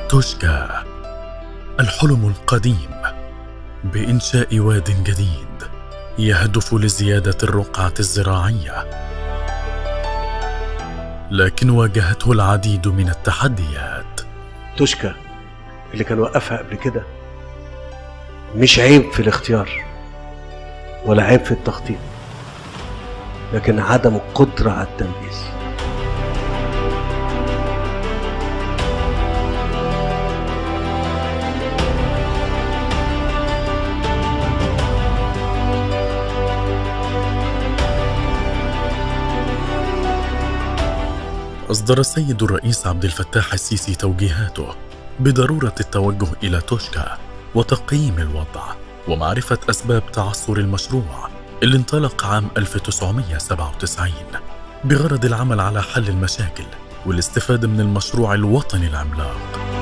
توشكا الحلم القديم بإنشاء واد جديد يهدف لزيادة الرقعة الزراعية لكن واجهته العديد من التحديات توشكا اللي كان وقفها قبل كده مش عيب في الاختيار ولا عيب في التخطيط لكن عدم القدرة على التنفيذ أصدر السيد الرئيس عبد الفتاح السيسي توجيهاته بضرورة التوجه إلى توشكا وتقييم الوضع ومعرفة أسباب تعثر المشروع اللي انطلق عام 1997 بغرض العمل على حل المشاكل والاستفادة من المشروع الوطني العملاق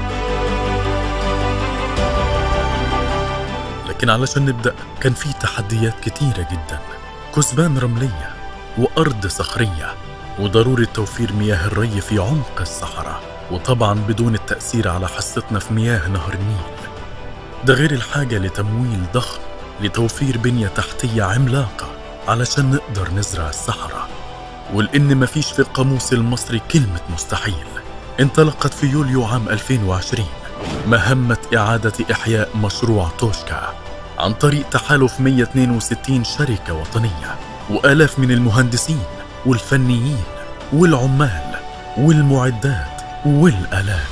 لكن علشان نبدأ كان في تحديات كتيرة جدا كثبان رملية وأرض صخرية وضرورة توفير مياه الري في عمق الصحراء وطبعا بدون التأثير على حصتنا في مياه نهر النيل ده غير الحاجة لتمويل ضخم لتوفير بنية تحتية عملاقة علشان نقدر نزرع الصحراء ولأن مفيش في القاموس المصري كلمة مستحيل انطلقت في يوليو عام 2020 مهمة إعادة إحياء مشروع توشكا عن طريق تحالف 162 شركة وطنية وآلاف من المهندسين والفنيين والعمال والمعدات والآلات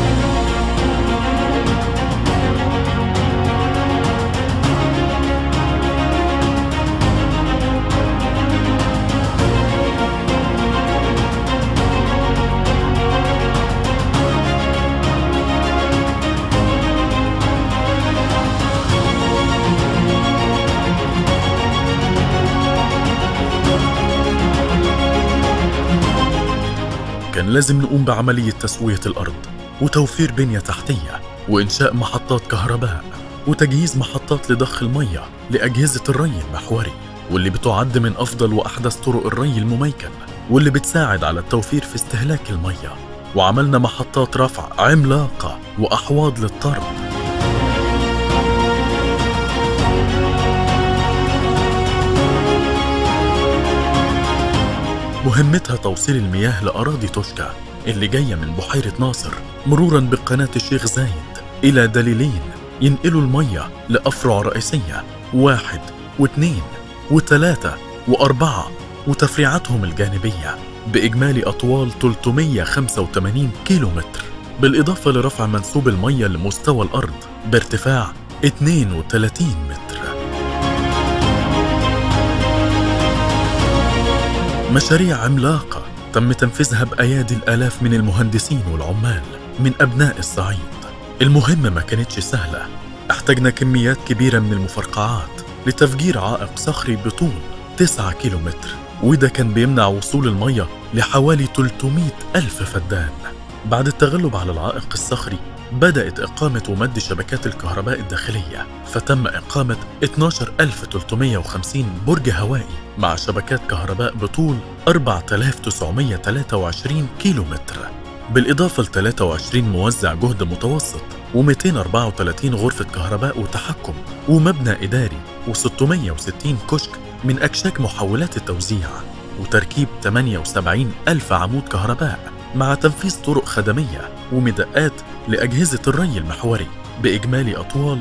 كان لازم نقوم بعملية تسوية الأرض وتوفير بنية تحتية وإنشاء محطات كهرباء وتجهيز محطات لضخ المية لأجهزة الري المحوري واللي بتعد من أفضل وأحدث طرق الري المميكن واللي بتساعد على التوفير في استهلاك المية وعملنا محطات رفع عملاقة وأحواض للطرد مهمتها توصيل المياه لأراضي توشكا اللي جاية من بحيرة ناصر مرورا بقناة الشيخ زايد إلى دليلين ينقلوا المية لأفرع رئيسية واحد واثنين وثلاثة وأربعة وتفريعاتهم الجانبية بإجمالي أطوال 385 كيلو متر بالإضافة لرفع منسوب المية لمستوى الأرض بارتفاع 32 متر مشاريع عملاقة تم تنفيذها بأيادي الآلاف من المهندسين والعمال من أبناء الصعيد المهمة ما كانتش سهلة احتجنا كميات كبيرة من المفرقعات لتفجير عائق صخري بطول 9 كيلومتر وده كان بيمنع وصول المية لحوالي 300 ألف فدان بعد التغلب على العائق الصخري بدأت إقامة ومد شبكات الكهرباء الداخلية فتم إقامة 12350 برج هوائي مع شبكات كهرباء بطول 4923 كيلو متر بالإضافة ل 23 موزع جهد متوسط و234 غرفة كهرباء وتحكم ومبنى إداري و660 كشك من أكشاك محولات التوزيع وتركيب 78 ألف عمود كهرباء مع تنفيذ طرق خدمية ومدقات لأجهزة الري المحوري بإجمالي أطوال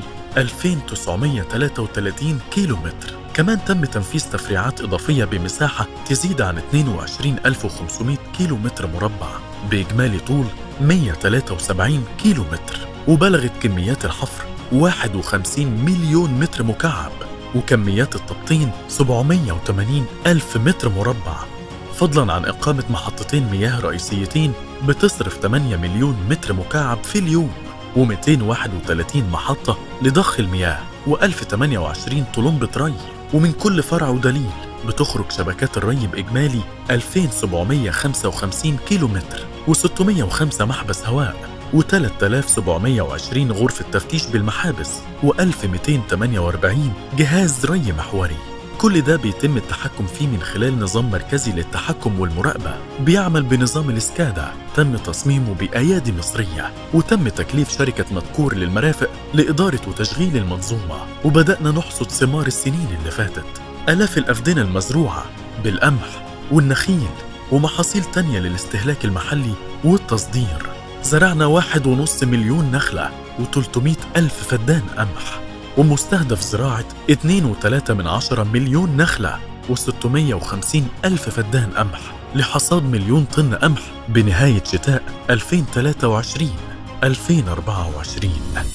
2933 كيلو متر كمان تم تنفيذ تفريعات إضافية بمساحة تزيد عن 22500 كيلو متر مربع بإجمالي طول 173 كيلو متر وبلغت كميات الحفر 51 مليون متر مكعب وكميات التبطين 780 ألف متر مربع فضلا عن إقامة محطتين مياه رئيسيتين بتصرف 8 مليون متر مكعب في اليوم و231 محطة لضخ المياه و1028 طلمبة ري ومن كل فرع ودليل بتخرج شبكات الري بإجمالي 2755 كيلو متر و605 محبس هواء و3720 غرفة تفتيش بالمحابس و1248 جهاز ري محوري كل ده بيتم التحكم فيه من خلال نظام مركزي للتحكم والمراقبة بيعمل بنظام الإسكادا تم تصميمه بأيادي مصرية وتم تكليف شركة مذكور للمرافق لإدارة وتشغيل المنظومة وبدأنا نحصد ثمار السنين اللي فاتت آلاف الأفدنة المزروعة بالقمح والنخيل ومحاصيل تانية للاستهلاك المحلي والتصدير زرعنا واحد ونص مليون نخلة و300 ألف فدان قمح ومستهدف زراعة 2.3 من عشرة مليون نخلة و650 ألف فدان قمح لحصاد مليون طن قمح بنهاية شتاء 2023 2024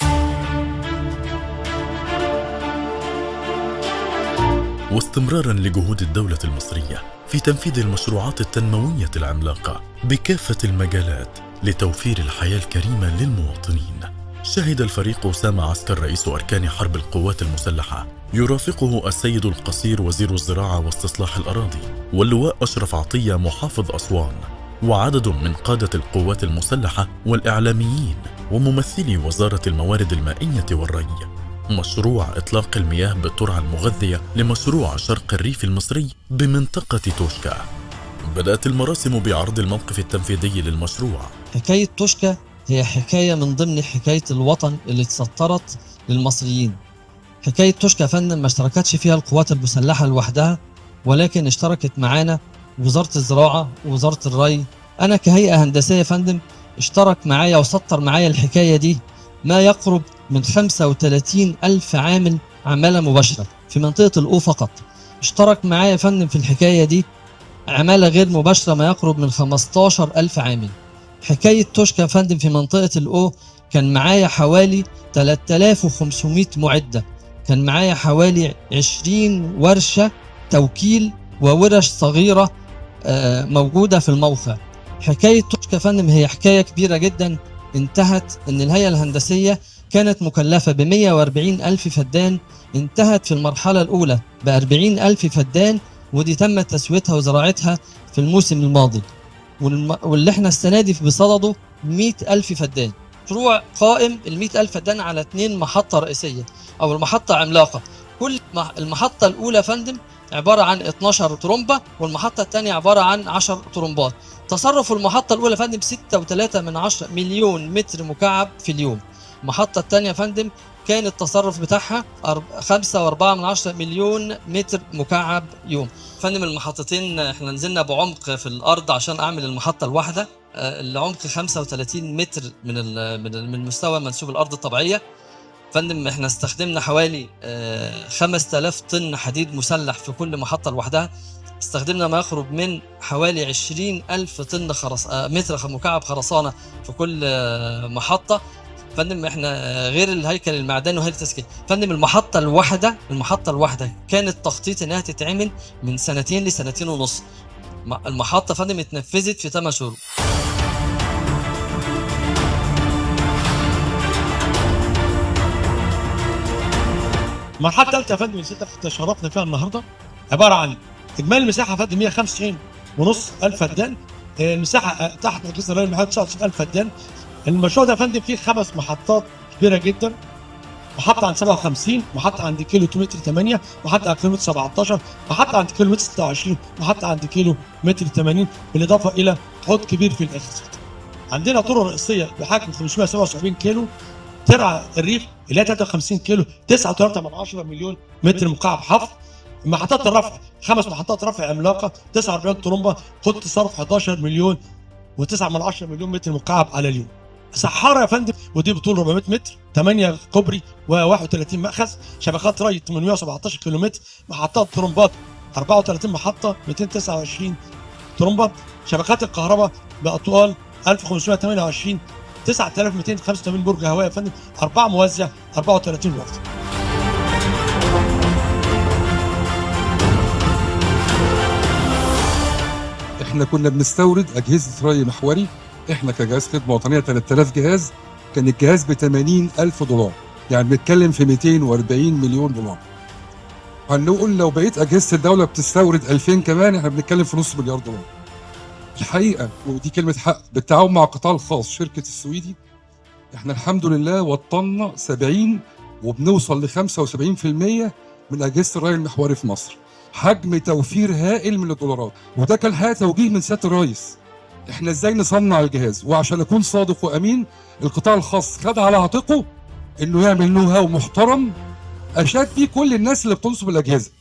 واستمرارا لجهود الدولة المصرية في تنفيذ المشروعات التنموية العملاقة بكافة المجالات لتوفير الحياة الكريمة للمواطنين شهد الفريق أسامة عسكر رئيس أركان حرب القوات المسلحة يرافقه السيد القصير وزير الزراعة واستصلاح الأراضي واللواء أشرف عطية محافظ أسوان وعدد من قادة القوات المسلحة والإعلاميين وممثلي وزارة الموارد المائية والري مشروع إطلاق المياه بالترعة المغذية لمشروع شرق الريف المصري بمنطقة توشكا بدأت المراسم بعرض الموقف التنفيذي للمشروع حكاية توشكا هي حكاية من ضمن حكاية الوطن اللي اتسطرت للمصريين حكاية توشكا يا فندم ما اشتركتش فيها القوات المسلحة لوحدها ولكن اشتركت معانا وزارة الزراعة ووزارة الري أنا كهيئة هندسية يا فندم اشترك معايا وسطر معايا الحكاية دي ما يقرب من 35 ألف عامل عمالة مباشرة في منطقة الأو فقط اشترك معايا يا فندم في الحكاية دي عمالة غير مباشرة ما يقرب من 15 ألف عامل حكاية توشكا يا فندم في منطقة الأو كان معايا حوالي 3500 معدة كان معايا حوالي 20 ورشة توكيل وورش صغيرة آه، موجودة في الموقع حكاية توشكا يا فندم هي حكاية كبيرة جدا انتهت ان الهيئة الهندسية كانت مكلفة ب 140 ألف فدان انتهت في المرحلة الأولى ب 40 ألف فدان ودي تم تسويتها وزراعتها في الموسم الماضي والم... واللي احنا السنة دي بصدده 100 ألف فدان مشروع قائم ال 100 ألف فدان على اثنين محطة رئيسية أو المحطة عملاقة كل مح- المحطة الأولى يا فندم عبارة عن 12 ترومبة والمحطة الثانية عبارة عن 10 ترومبات تصرف المحطة الأولى يا فندم 6.3 من 10 مليون متر مكعب في اليوم المحطة الثانية يا فندم كان التصرف بتاعها 5.4 من 10 مليون متر مكعب يوم فندم المحطتين احنا نزلنا بعمق في الارض عشان اعمل المحطه الواحده آه، العمق 35 متر من ال- من ال- من مستوى منسوب الارض الطبيعيه فندم احنا استخدمنا حوالي آه، 5000 طن حديد مسلح في كل محطه لوحدها استخدمنا ما يقرب من حوالي 20 ألف طن خرس... آه، متر مكعب خرسانة في كل آه، محطة فندم احنا آه، غير الهيكل المعدني وهيكل التسكين فندم المحطة الواحدة المحطة الواحدة كانت تخطيط انها تتعمل من سنتين لسنتين ونص م- المحطة فندم اتنفذت في 8 شهور المرحله الثالثه يا فندم اللي ستة تشرفنا فيها النهارده عباره عن اجمالي المساحه يا فندم 195 ونص الف فدان آه، المساحه آه، تحت مجلس الري المحلي 29 الف فدان المشروع ده يا فندم فيه خمس محطات كبيره جدا محطة عند 57 محطة عند كيلو متر 8 محطة عند كيلو متر 17 محطة عند كيلو متر 26 محطة عند كيلو متر 80 بالإضافة إلى حوض كبير في الآخر عندنا طرق رئيسية بحجم 577 كيلو ترعى الريف اللي هي 53 كيلو 9.3 من 10 مليون متر مكعب حفر محطات الرفع خمس محطات رفع عملاقه 49 طرمبه خط صرف 11 مليون و9 من 10 مليون متر مكعب على اليوم صحارى يا فندم ودي بطول 400 متر 8 كوبري و31 مأخذ شبكات ري 817 كيلو متر محطات طرمبات 34 محطه 229 طرمبه شبكات الكهرباء باطوال 1528 9285 برج هواء يا فندم أربعة موزع 34 وقت احنا كنا بنستورد اجهزه ري محوري احنا كجهاز خدمه وطنيه 3000 جهاز كان الجهاز ب 80 الف دولار يعني بنتكلم في 240 مليون دولار هنقول لو بقيت اجهزه الدوله بتستورد 2000 كمان احنا بنتكلم في نص مليار دولار الحقيقه ودي كلمه حق بالتعاون مع القطاع الخاص شركه السويدي احنا الحمد لله وطنا 70 وبنوصل ل 75% من اجهزه الري المحوري في مصر حجم توفير هائل من الدولارات وده كان حقيقه توجيه من سياده الرئيس احنا ازاي نصنع الجهاز وعشان اكون صادق وامين القطاع الخاص خد على عاتقه انه يعمل نو هاو محترم اشاد فيه كل الناس اللي بتنصب الاجهزه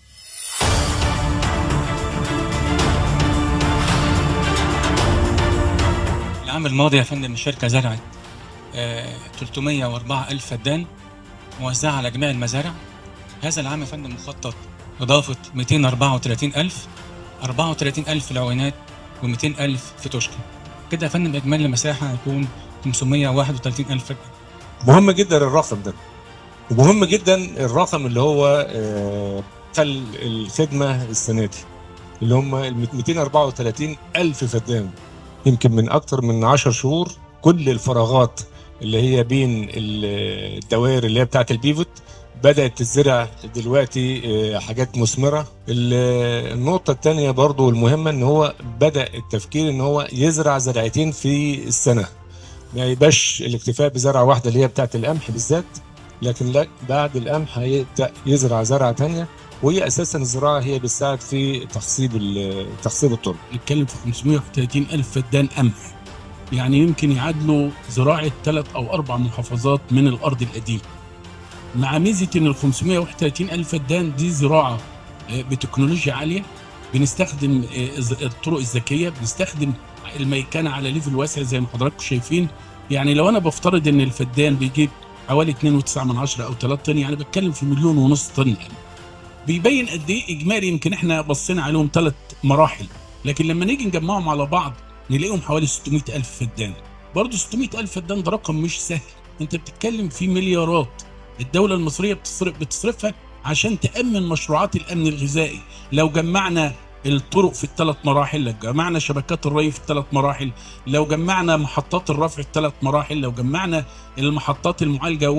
العام الماضي يا فندم الشركة زرعت آه، 304 ألف فدان موزعة على جميع المزارع هذا العام يا فندم مخطط إضافة 234 ألف 34 ألف العوينات و200 ألف في توشكا كده يا فندم إجمالي المساحة هيكون 531 ألف فدان مهم جدا الرقم ده ومهم جدا الرقم اللي هو آه، خل الخدمه السنه دي اللي هم ال 234 الف فدان يمكن من اكتر من 10 شهور كل الفراغات اللي هي بين ال- الدوائر اللي هي بتاعه البيفوت بدات تزرع دلوقتي آه، حاجات مثمره ال- النقطه الثانيه برضو المهمه ان هو بدا التفكير ان هو يزرع زرعتين في السنه ما يبقاش الاكتفاء بزرعه واحده اللي هي بتاعه القمح بالذات لكن لا بعد القمح هيبدا يزرع زرعه تانية وهي اساسا الزراعه هي بتساعد في تخصيب ال- تخصيب التربه نتكلم في 531 ألف فدان قمح يعني يمكن يعادلوا زراعة ثلاث أو أربع محافظات من الأرض القديمة مع ميزة إن ال 531 ألف فدان دي زراعة آه، بتكنولوجيا عالية بنستخدم آه، الز- الطرق الذكية بنستخدم الميكنة على ليفل واسع زي ما حضراتكم شايفين يعني لو أنا بفترض إن الفدان بيجيب حوالي 2.9 من عشرة أو 3 طن يعني بتكلم في مليون ونص طن قمح بيبين قد ايه اجمالي يمكن احنا بصينا عليهم ثلاث مراحل لكن لما نيجي نجمعهم على بعض نلاقيهم حوالي 600 ألف فدان برضه 600 ألف فدان ده رقم مش سهل انت بتتكلم في مليارات الدولة المصرية بتصرف بتصرفها عشان تأمن مشروعات الأمن الغذائي لو جمعنا الطرق في الثلاث مراحل لو جمعنا شبكات الري في الثلاث مراحل لو جمعنا محطات الرفع في الثلاث مراحل لو جمعنا المحطات المعالجة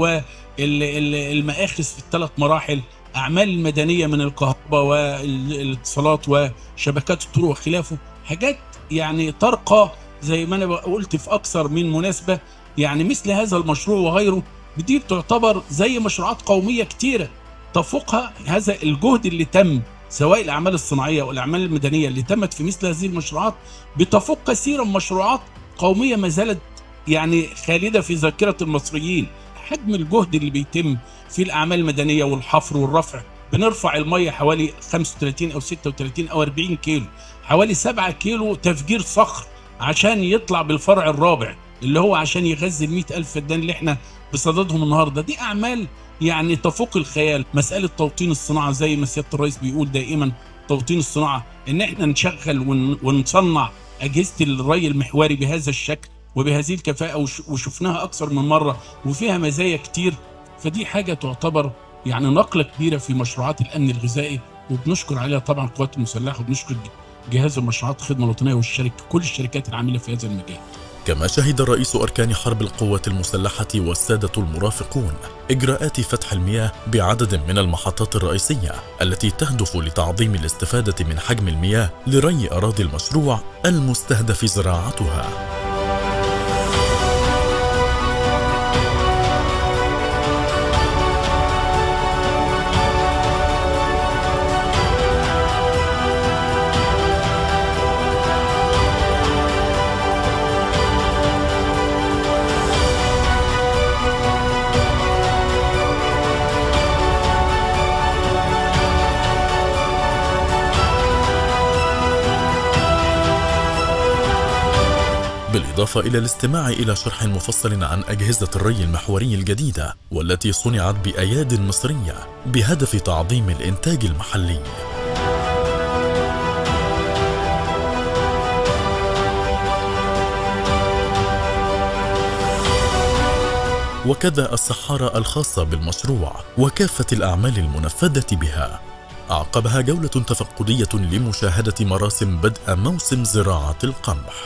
والمآخذ في الثلاث مراحل اعمال المدنيه من الكهرباء والاتصالات وشبكات الطرق وخلافه حاجات يعني ترقى زي ما انا قلت في اكثر من مناسبه يعني مثل هذا المشروع وغيره دي بتعتبر زي مشروعات قوميه كتيره تفوقها هذا الجهد اللي تم سواء الاعمال الصناعيه والاعمال المدنيه اللي تمت في مثل هذه المشروعات بتفوق كثيرا مشروعات قوميه ما زالت يعني خالده في ذاكره المصريين حجم الجهد اللي بيتم في الاعمال المدنيه والحفر والرفع بنرفع الميه حوالي 35 او 36 او 40 كيلو حوالي 7 كيلو تفجير صخر عشان يطلع بالفرع الرابع اللي هو عشان يغذي ال 100 الف فدان اللي احنا بصددهم النهارده دي اعمال يعني تفوق الخيال مساله توطين الصناعه زي ما سياده الرئيس بيقول دائما توطين الصناعه ان احنا نشغل ون- ونصنع اجهزه الري المحوري بهذا الشكل وبهذه الكفاءه وش- وشفناها اكثر من مره وفيها مزايا كتير فدي حاجه تعتبر يعني نقله كبيره في مشروعات الامن الغذائي وبنشكر عليها طبعا القوات المسلحه وبنشكر جهاز المشروعات الخدمه الوطنيه والشركه كل الشركات العامله في هذا المجال كما شهد رئيس أركان حرب القوات المسلحة والسادة المرافقون إجراءات فتح المياه بعدد من المحطات الرئيسية التي تهدف لتعظيم الاستفادة من حجم المياه لري أراضي المشروع المستهدف زراعتها بالإضافة إلى الاستماع إلى شرح مفصل عن أجهزة الري المحوري الجديدة والتي صنعت بأياد مصرية بهدف تعظيم الإنتاج المحلي. وكذا الصحارى الخاصة بالمشروع وكافة الأعمال المنفذة بها. أعقبها جولة تفقدية لمشاهدة مراسم بدء موسم زراعة القمح.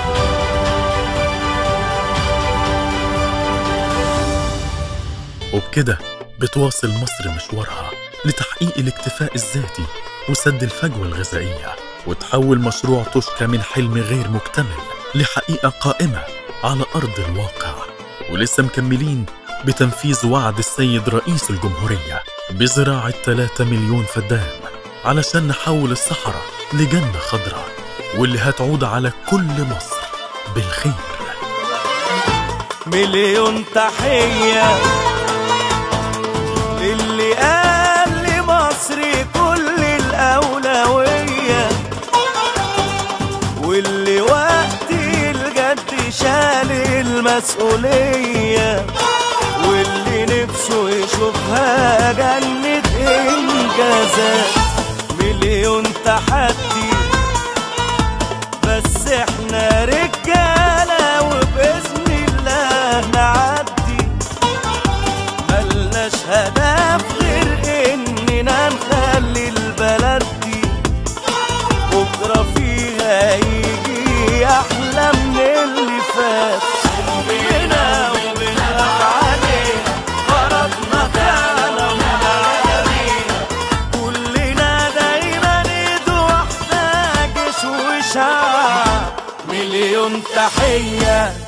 وبكده بتواصل مصر مشوارها لتحقيق الاكتفاء الذاتي وسد الفجوة الغذائية وتحول مشروع توشكا من حلم غير مكتمل لحقيقة قائمة على أرض الواقع ولسه مكملين بتنفيذ وعد السيد رئيس الجمهورية بزراعة 3 مليون فدان علشان نحول الصحراء لجنة خضراء واللي هتعود على كل مصر بالخير مليون تحية للي قال لمصر كل الأولوية واللي وقت الجد شال المسؤولية واللي نفسه يشوفها جنة إنجازات مليون تحدي بس احنا رجالة وبإذن الله نعدي ملناش هدف غير إننا نخلي البلد دي بكرة فيها يجي أحلى من اللي فات بينا وبنخاف عليه فرضنا فعلا وعالمين كلنا دايما ايد واحدة جيش وشعب مليون تحية